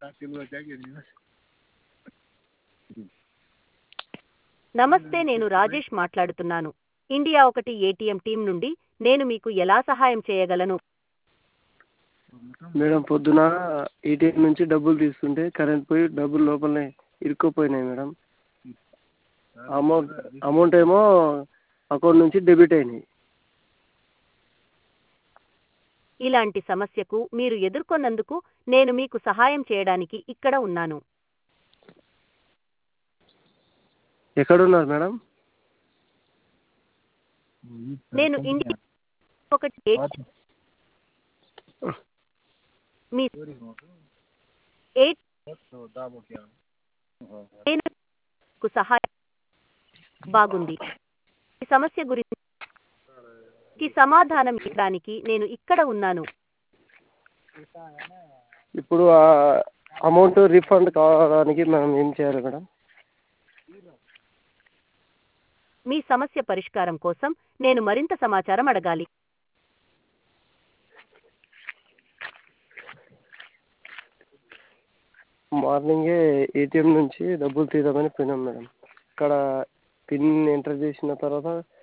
నమస్తే నేను రాజేష్ మాట్లాడుతున్నాను ఇండియా ఒకటి ఏటీఎం టీం నుండి నేను మీకు ఎలా సహాయం చేయగలను మేడం పొద్దున ఏటీఎం నుంచి డబ్బులు తీస్తుంటే కరెంట్ పోయి డబ్బులు లోపలనే ఇరుక్కుపోయినాయి మేడం అమౌంట్ అమౌంట్ ఏమో అకౌంట్ నుంచి డెబిట్ అయినాయి ఇలాంటి సమస్యకు మీరు ఎదుర్కొన్నందుకు నేను మీకు సహాయం చేయడానికి ఇక్కడ ఉన్నాను ఎక్కడున్నారు మేడం నేను ఇండియా ఒకటి ఏ- మీ ఎయిట్ నేను మీకు సహాయం బాగుంది ఈ సమస్య గురించి ఈ సమాధానం ఇవ్వడానికి నేను ఇక్కడ ఉన్నాను ఇప్పుడు ఆ అమౌంట్ రీఫండ్ కావడానికి మనం ఏం చేయాలి మేడం మీ సమస్య పరిష్కారం కోసం నేను మరింత సమాచారం అడగాలి మార్నింగే ఏటీఎం నుంచి డబ్బులు తీద్దామని పోయినాం మేడం ఇక్కడ పిన్ ఎంటర్ చేసిన తర్వాత